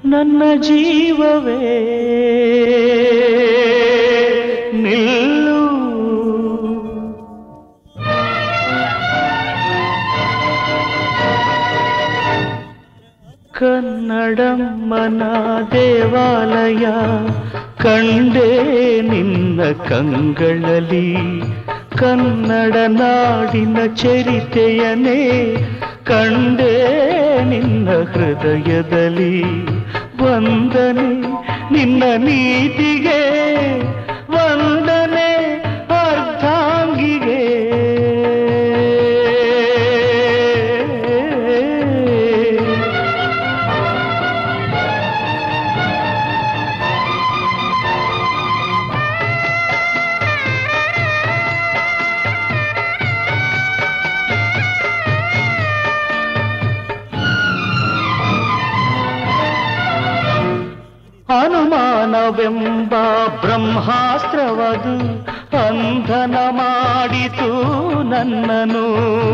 ನನ್ನ ಜೀವವೇ ನಿಲ್ಲು ಕನ್ನಡಮ್ಮನ ದೇವಾಲಯ ಕಂಡೇ ನಿನ್ನ ಕಂಗಳಲ್ಲಿ ಕನ್ನಡ ನಾಡಿನ ಚರಿತೆಯನೇ ಕಂಡೇ ನಿನ್ನ ಹೃದಯದಲ್ಲಿ ವಂದನೆ ನಿನ್ನ ನೀತಿಗೆ ವಂದನೆ ಅರ್ಧಾಂಗಿಗೆ ಅನುಮಾನವೆಂಬ ಬ್ರಹ್ಮಾಸ್ತ್ರವದು ಅಂಧನ ಮಾಡಿತು ನನ್ನನು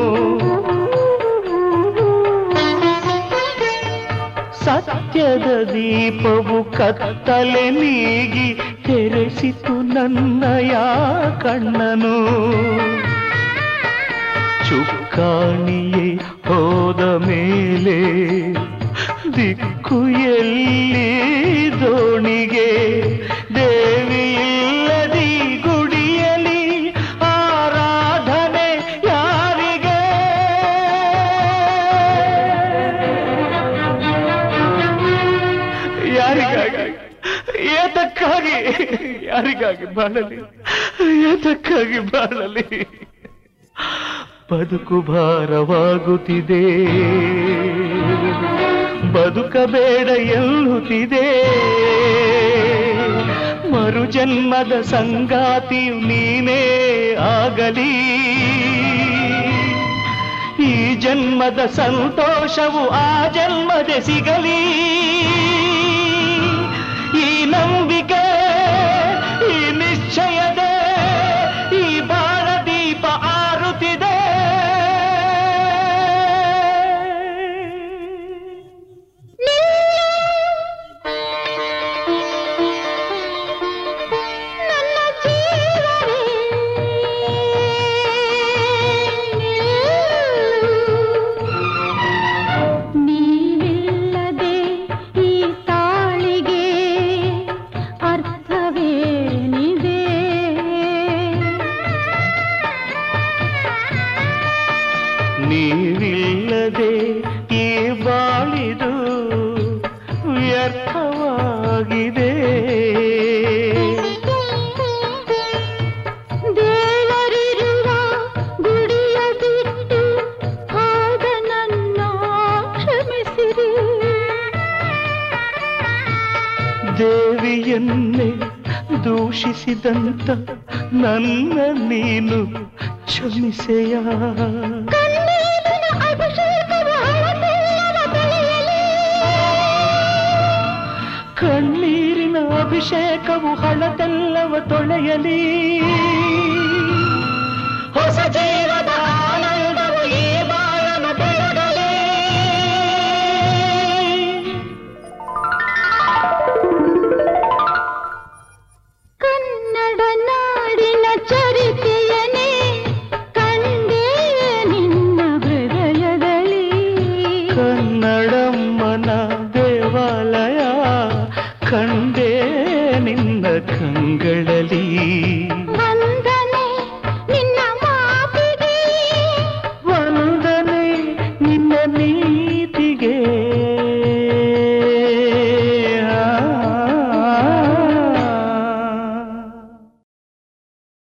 ಸತ್ಯದ ದೀಪವು ಕತ್ತಲೆ ನೀಗಿ ತೆರೆಸಿತು ನನ್ನಯ ಕಣ್ಣನು ಚುಕ್ಕಾಣಿಯೇ ಹೋದ ಮೇಲೆ ದಿಕ್ಕು ಎಲ್ಲಿ ದೋಣಿಗೆ ದೇವಿ ಇಲ್ಲದಿ ಗುಡಿಯಲಿ ಆರಾಧನೆ ಯಾರಿಗೆ ಯಾರಿಗಾಗಿ ಏತಕ್ಕಾಗಿ ಯಾರಿಗಾಗಿ ಬಾಳಲಿ ಏತಕ್ಕಾಗಿ ಬಾಳಲಿ ಬದುಕು ಭಾರವಾಗುತ್ತಿದೆ ಬದುಕಬೇಡ ಎನ್ನುತ್ತಿದೆ ಮರುಜನ್ಮದ ಸಂಗಾತಿಯು ನೀನೇ ಆಗಲಿ ಈ ಜನ್ಮದ ಸಂತೋಷವು ಆ ಜನ್ಮದ ಸಿಗಲಿ ಈ ನಂಬಿಕೆ ಈ ನಿಶ್ಚಯದೆ ಈ ಬಾಳ ದೀಪ ಆರುತ್ತಿದೆ ನನ್ನ ಜೀವವೇ ನೀವಿಲ್ಲದೆ ಈ ತಾಳಿಗೆ ಅರ್ಥವೇನಿದೆ ನೀವಿಲ್ಲದೆ ಈ ಬಾಳಿದು ವ್ಯರ್ಥವಾಗಿದೆ ದೇವರಿರುವ ಗುಡಿಯ ಬಿಟ್ಟು ಹೋದ ನನ್ನ ಕ್ಷಮಿಸಿರಿ ದೇವಿಯನ್ನೇ ದೂಷಿಸಿದಂತ ನನ್ನ ನೀನು ಕ್ಷಮಿಸೆಯ ಕಣ್ಣೀರಿನ ಅಭಿಷೇಕವು ಹಳತೆಲ್ಲವ ಬೆಳೆಯಲಿ ಕಣ್ಣೀರಿನ ಅಭಿಷೇಕವು ಹಳತೆಲ್ಲವ ತೊಳೆಯಲಿ ಹೊಸ ಜೀವದ ಆನಂದವು ಈ ಬಾಳನು ಬೆಳಗಲಿ ಕನ್ನಡ ನಾಡಿನ ಚರಿತೆಯನೇ ಕಂಡೇ ನಿನ್ನ ಹೃದಯದಲ್ಲಿ ಕನ್ನಡಮ್ಮನ ದೇವಾಲಯ ಕಂಡೇ ನಿನ್ನ ಕಂಗಳಲ್ಲಿ